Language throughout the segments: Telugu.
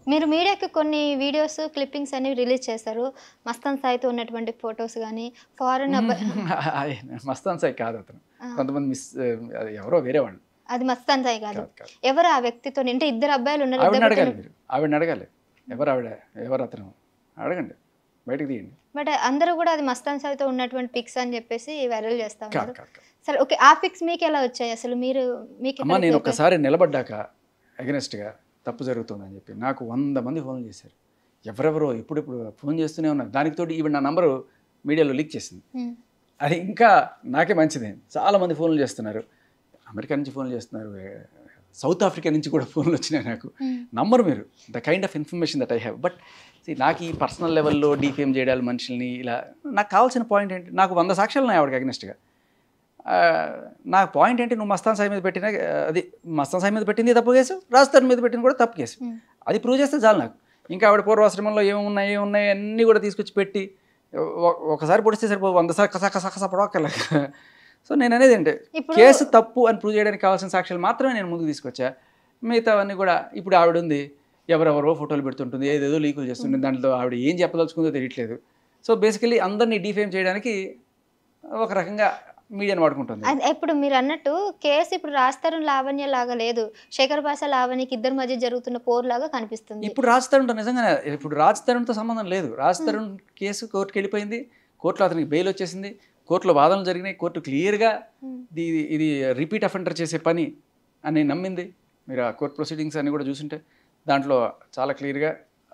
మీరు మీడియాకి కొన్ని వీడియోస్ క్లిప్పింగ్స్ అనేవి రిలీజ్ చేశారు మస్తాన్ సాయితో ఉన్నటువంటి ఫొటోస్ కానీ ఫారెన్ అబ్బాయి ఆయన మస్తాన్ సాయి కాదు అతను ఆ. కొంతమంది మిస్ అది ఎవరో వేరే వాళ్ళు అది మస్తాన్ సాయి కాదు కాదు కాదు ఎవరు ఆ వ్యక్తితో అంటే ఇద్దరు అబ్బాయిలు ఉన్నారు ఆవిడని ఇద్దరు అడగాలి మీరు ఆవిడని అడగాలి ఎవరు ఆవిడ ఎవరు అతను అడగండి బయటకు తీయండి బట్ అందరూ కూడా అది మస్తాన్ సాయితో ఉన్నటువంటి పిక్స్ అని చెప్పేసి వైరల్ చేస్తా కాదు ఉన్నారు కాదు కాదు సరే ఓకే ఆ పిక్స్ మీకు ఎలా వచ్చాయి అసలు మీరు మీకు అమ్మ ఎక్కడ నేను click ఒక్కసారి నిలబడ్డాక అగెనెస్ట్గా తప్పు జరుగుతుందని చెప్పి నాకు వంద మంది ఫోన్ చేశారు ఎవరెవరో ఎప్పుడెప్పుడు ఫోన్ చేస్తూనే ఉన్నారు దానికి తోటి ఈవిడ నా నంబరు మీడియాలో లీక్ చేసింది ఉమ్, అది ఇంకా నాకే మంచిది చాలా మంది ఫోన్లు చేస్తున్నారు అమెరికా నుంచి ఫోన్లు చేస్తున్నారు ఏ- సౌత్ ఆఫ్రికా నుంచి కూడా ఫోన్లు వచ్చినాయి నాకు ఉమ్, నంబర్ మీరు the kind of information that I have but నాకు ఈ పర్సనల్ లెవెల్లో డీఫేమ్ చేయడాలు మనుషుల్ని ఇలా నాకు కావాల్సిన పాయింట్ ఏంటి నాకు వంద సాక్ష్యాలు ఉన్నాయి ఆవిడకి అగ్నెస్ట్గా నా పాయింట్ ఏంటి నువ్వు మస్తాన్ సాయి మీద పెట్టిన ఆ, అది మస్తాన్ సాయి మీద పెట్టింది తప్పు కేసు రాజస్థాన్ మీద పెట్టింది కూడా తప్పు కేసు ఉమ్. అది ప్రూవ్ చేస్తే చాలు నాకు ఇంకా ఆవిడ పూర్వాశ్రమంలో ఏమున్నాయి ఏమున్నాయి అన్నీ కూడా తీసుకొచ్చి పెట్టి ఒ- ఒకసారి పొడిస్తే సరిపో వంద సార్ కసా కసా కసా పడవక్కర్లే సో నేను అనేది ఏంటి ఇప్పుడు కేసు తప్పు అని ప్రూవ్ చేయడానికి కావాల్సిన సాక్ష్యాలు మాత్రమే నేను ముందుకు తీసుకొచ్చా మిగతావన్నీ కూడా ఇప్పుడు ఆవిడ ఉంది ఎవరెవరో ఫోటోలు పెడుతుంటుంది ఏదేదో లీకులు చేస్తుంది దాంట్లో ఆవిడ ఏం చెప్పదలుచుకుందో తెలియట్లేదు సో బేసికలీ అందరినీ డిఫేమ్ చేయడానికి ఒక రకంగా మీడియాని వాడుకుంటుంది అది ఇప్పుడు మీరు అన్నట్టు కేసు ఇప్పుడు రాస్తారు లావణ్య లాగా లేదు శేఖర్ భాష లావణ్యకి ఇద్దరి మధ్య జరుగుతున్న పోరు లాగా కనిపిస్తుంది ఇప్పుడు రాజ్ తరుణ్తో నిజంగానే ఇప్పుడు రాజ్ తరుణ్తో సంబంధం లేదు రాజ్ తరుణ్ కేసు కోర్టుకి వెళ్ళిపోయింది కోర్టులో అతనికి బెయిల్ వచ్చేసింది కోర్టులో వాదనలు జరిగినాయి కోర్టు క్లియర్గా ఉమ్, ఇది ఇది రిపీట్ అఫెండర్ చేసే పని అని నమ్మింది మీరు ఆ కోర్ట్ ప్రొసీడింగ్స్ అన్ని కూడా చూసుంటే దాంట్లో చాలా క్లియర్గా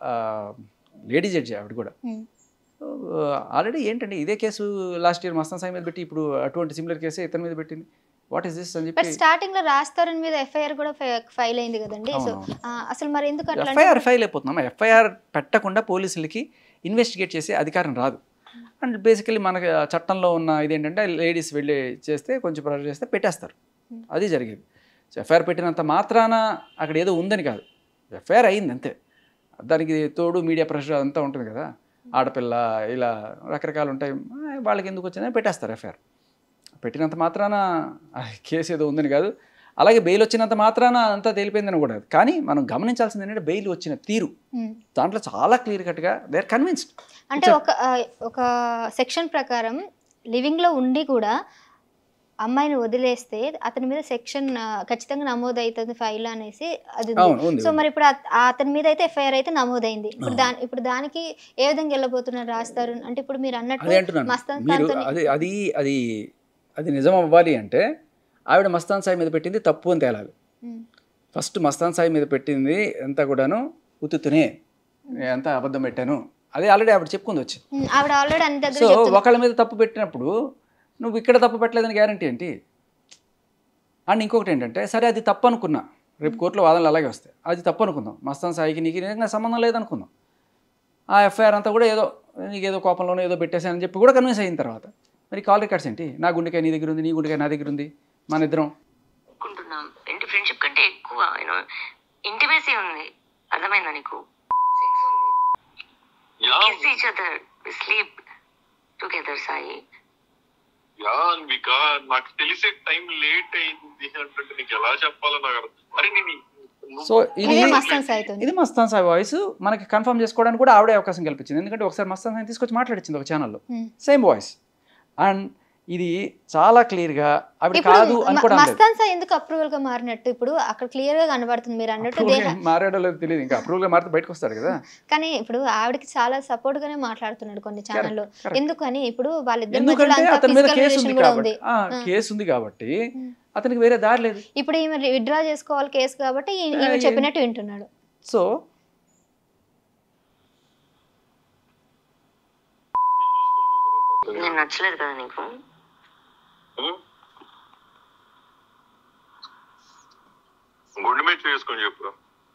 లేడీ జడ్జి ఆవిడ కూడా ఉమ్, ఆల్రెడీ ఏంటండి ఇదే case last year Mastan Sai మీద పెట్టి ఇప్పుడు అటువంటి సిమిలర్ కేసే ఇతని మీద పెట్టింది వాట్ ఈస్ దిస్ అని బట్ చెప్పి స్టార్టింగ్ లో రాస్తారని మీద ఎఫ్ఐఆర్ కూడా ఫైల్ అయింది కదండి సో అవునవును. ఆ, అసలు మరి ఎందుకు అట్లా అంటే- ఎఫ్ఐఆర్ ఫైల్ అయిపోతున్నాం ఎఫ్ఐఆర్ పెట్టకుండా పోలీసులకి ఇన్వెస్టిగేట్ చేసే అధికారం రాదు అండ్ బేసికలీ మనకి ఆ చట్టంలో ఉన్న ఇదేంటంటే లేడీస్ వెళ్ళి చేస్తే కొంచెం ప్రెషర్ చేస్తే పెట్టేస్తారు అది జరిగేది సో ఎఫ్ఐఆర్ పెట్టినంత మాత్రాన అక్కడ ఏదో ఉందని కాదు ఎఫ్ఐఆర్ అయింది అంతే దానికి తోడు మీడియా ప్రెషర్ అంతా ఉంటుంది కదా ఆడపిల్ల ఇలా రకరకాలు ఉంటాయి ఆ, వాళ్ళకి ఎందుకు వచ్చిందని పెట్టేస్తారు ఎఫ్ఐఆర్ పెట్టినంత మాత్రాన ఆ కేసు ఏదో ఉందని కాదు అలాగే బెయిల్ వచ్చినంత మాత్రాన అంతా తేలిపోయిందని కూడా కాదు. కానీ మనం గమనించాల్సింది ఏంటంటే బెయిల్ వచ్చిన తీరు ఉమ్. దాంట్లో చాలా క్లియర్ కట్గా దే ఆర్ కన్విన్స్డ్ అంటే ఒక ఆ, ఒక సెక్షన్ ప్రకారం లివింగ్ లో ఉండి కూడా అమ్మాయిని వదిలేస్తే అతని మీద సెక్షన్ ఖచ్చితంగా నమోదు అవుతుంది ఫైల్ అనేసి అది ఉంది. అవును ఉంది సో మరి ఇప్పుడు అత- ఆ అతని మీద అయితే ఎఫ్ఐఆర్ అయితే నమోదైంది ఇప్పుడు దాని ఇప్పుడు దానికి ఏ విధంగా వెళ్ళబోతున్నారు రాస్తారు అంటే ఇప్పుడు మీరు అన్నట్టు అదే అంటున్నాను మస్తాన్ మీరు ఖాన్తోని- అది అది అది అది నిజం అవ్వాలి అంటే ఆవిడ మస్తాన్ సాయి మీద పెట్టింది తప్పు అని తేలాలి ఉమ్, ఫస్ట్ మస్తాన్ సాయి మీద పెట్టింది అంతా కూడాను ఉత్తునే అంతా అబద్ధం పెట్టాను అదే ఆల్రెడీ ఆవిడ చెప్పుకుంది వచ్చి ఉమ్, ఆవిడ ఆల్రెడీ అన్ని దగ్గర సో చెప్తుంది ఒకళ్ళ మీద తప్పు పెట్టినప్పుడు నువ్వు ఇక్కడ తప్పు పెట్టలేదని గ్యారంటీ ఏంటి అండ్ ఇంకొకటి ఏంటంటే సరే అది తప్పు అనుకున్నా రేపు కోర్టులో వాదనలు అలాగే వస్తాయి అది తప్పు అనుకుందాం మస్తాన్ సాయికి నీకు నిజంగా సంబంధం లేదనుకుందాం ఆ ఎఫ్ఐఆర్ అంతా కూడా ఏదో నీకు ఏదో కోపంలోనే ఏదో పెట్టేశానని చెప్పి కూడా కన్విన్స్ అయిన తర్వాత మరి కాల్ రికార్డ్స్ ఏంటి నా గుండెకాయ నీ దగ్గర ఉంది నీ గుండెకాయ నా దగ్గర ఉంది మన ఇద్దరం అనుకుంటున్నాం ఏంటి ఫ్రెండ్షిప్ కంటే ఎక్కువ యూనో ఇంటిమేసీ ఉంది అర్థమైందా నీకు సెక్స్ ఉంది yeah kiss each other sleep together Sai yeah Anvika నాకు తెలిసే టైం లేట్ అయింది అంటే నీకు ఎలా చెప్పాలో నాకు అర్థం అరే నేను నువ్వు- సో ఇది ఇదే మస్తాన్ సాయితో ఇది మస్తాన్ సాయి వాయిస్ మనకి కన్ఫర్మ్ చేసుకోవడానికి కూడా ఆవిడే అవకాశం కల్పించింది ఎందుకంటే ఒకసారి మస్తాన్ సాయి తీసుకొచ్చి మాట్లాడించింది ఒక ఛానల్లో ఉమ్. సేమ్ వాయిస్ అండ్ ఇది చాలా క్లియర్గా ఆవిడ ఇప్పుడు కాదు మ- అనుకోవడం లేదు మస్తాన్ సాయి ఎందుకు అప్రూవల్ గా మారినట్టు ఇప్పుడు అక్కడ క్లియర్ గా కనబడుతుంది మీరు అన్నట్టు దేహ Approval మారాడో లేదో తెలియదు ఇంకా అప్రూవల్గా మారితే బయటకు వస్తాడు కదా కానీ ఇప్పుడు ఆవిడకి చాలా సపోర్ట్ గానే మాట్లాడుతున్నాడు కొన్ని ఛానల్లో correct. ఎందుకని ఇప్పుడు వాళ్ళిద్దరి మధ్యలో ఎందుకంటే అంత అతని మీద physical కేసు relation ఉంది కూడా కాబట్టి ఉంది ఆ, కేసు ఉంది కాబట్టి Hmm. అతనికి వేరే దారి లేదు ఇప్పుడు ఈమె విత్డ్రా చేసుకోవాలి కేసు కాబట్టి ఈ- ఆ, ఈమె ఏ- చెప్పినట్టు వింటున్నాడు సో నేను నచ్చలేదు కదా నీకు ఉం? గుండె మీద చేసుకొని చెప్పురా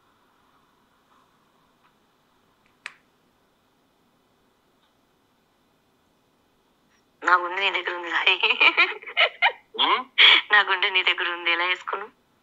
నా గుండె నీ దగ్గర ఉంది సాయి ఉం? నా గుండె నీ దగ్గర ఉంది ఎలా వేసుకోను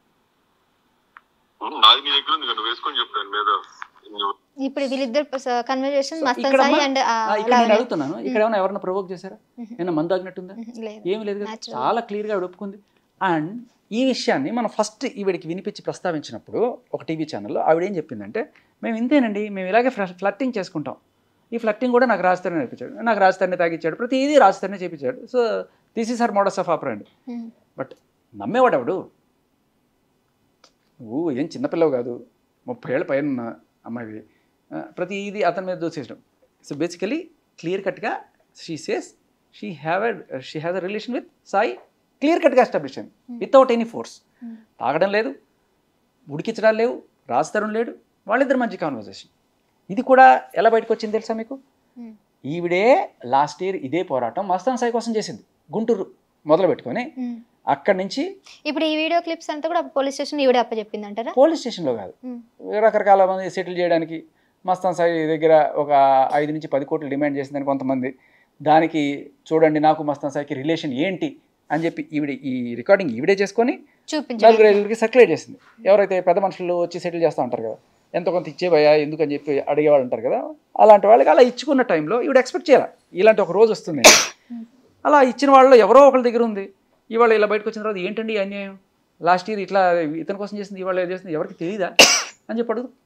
ఉం, నాది నీ దగ్గర ఉంది కదా, నువ్వు వేసుకొని చెప్పు దాని మీద నువ్వు- ఇప్పుడు వీళ్ళిద్దరు కన్వర్జేషన్ సో మస్తాన్ ఇక్కడ సాయి అమ్మా, అండ్ ఆ, ఇక్కడ నేను అడుగుతున్నాను ఇక్కడ ఏమైనా ఎవరైనా ప్రొవోక్ చేశారా ఏమైనా మందు తాగినట్టుందా లేదు ఏమి లేదు కదా Natural. చాలా క్లియర్గా ఆవిడ ఒప్పుకుంది అండ్ ఈ విషయాన్ని మనం ఫస్ట్ ఈవిడికి వినిపించి ప్రస్తావించినప్పుడు ఒక టీవీ ఛానల్లో ఆవిడ ఏం చెప్పిందంటే మేము ఇంతేనండి మేము ఇలాగే ఫ్లట్టింగ్ చేసుకుంటాం ఈ ఫ్లట్టింగ్ కూడా నాకు రాజధాని నేర్పించాడు నాకు రాజధాని తాగిచ్చాడు ప్రతిదీ రాజధాని చేపించాడు so this is are models of ఆపరండి ఉమ్, బట్ నమ్మేవాడు ఎవడు నువ్వు ఏం చిన్నపిల్లవు కాదు ముప్పై ఏళ్ళ పైన ఉన్న అమ్మాయివి ఆ, ప్రతి ఇది అతని మీద దూసేయడం సో బేసికలీ క్లియర్ కట్గా she says she have she have a relation with Sai clear కట్గా ఎస్టాబ్లిష్ అయింది వితౌట్ ఎనీ ఫోర్స్ Hmm. తాగడం లేదు ఉడికించడాలు లేవు రాస్తరం లేడు వాళ్ళిద్దరు మంచి కాన్వర్జేషన్ ఇది కూడా ఎలా బయటకు వచ్చింది తెలుసా మీకు ఉమ్, ఈవిడే లాస్ట్ ఇయర్ ఇదే పోరాటం మస్తాన్ సాయి కోసం చేసింది గుంటూరు మొదలు పెట్టుకొని ఉమ్. అక్కడి నుంచి ఇప్పుడు ఈ వీడియో క్లిప్స్ అంతా కూడా పోలీస్ స్టేషన్ ఈవిడ అప్పచెప్పింది అంటారా పోలీస్ స్టేషన్లో కాదు ఉమ్, రకరకాల మంది సెటిల్ చేయడానికి మస్తాన్ సాయి దగ్గర ఒక ఐదు నుంచి పది కోట్లు డిమాండ్ చేసిందని కొంతమంది దానికి చూడండి నాకు మస్తాన్ సాయికి రిలేషన్ ఏంటి అని చెప్పి ఈవిడ ఈ రికార్డింగ్ ఈవిడే చేసుకొని చూపించండి నలుగురు ఐదుగురికి సర్క్యులేట్ చేసింది ఎవరైతే పెద్ద మనుషులు వచ్చి సెటిల్ చేస్తూ ఉంటారు కదా ఎంతో కొంత ఇచ్చే భయ ఎందుకు అని చెప్పి అడిగేవాళ్ళు ఉంటారు కదా అలాంటి వాళ్ళకి అలా ఇచ్చుకున్న టైంలో ఈవిడ ఎక్స్పెక్ట్ చేయాలి ఇలాంటి ఒక రోజు వస్తుంది అని. అలా ఇచ్చిన వాళ్ళు ఎవరో ఒకరి దగ్గర ఉంది ఇవాళ ఇలా బయటకు వచ్చిన తర్వాత ఏంటండి ఈ అన్యాయం లాస్ట్ ఇయర్ ఇట్లా ఇతని కోసం చేసింది ఇవాళ ఏం చేసింది ఎవరికి తెలియదా అని చెప్పి అడుగు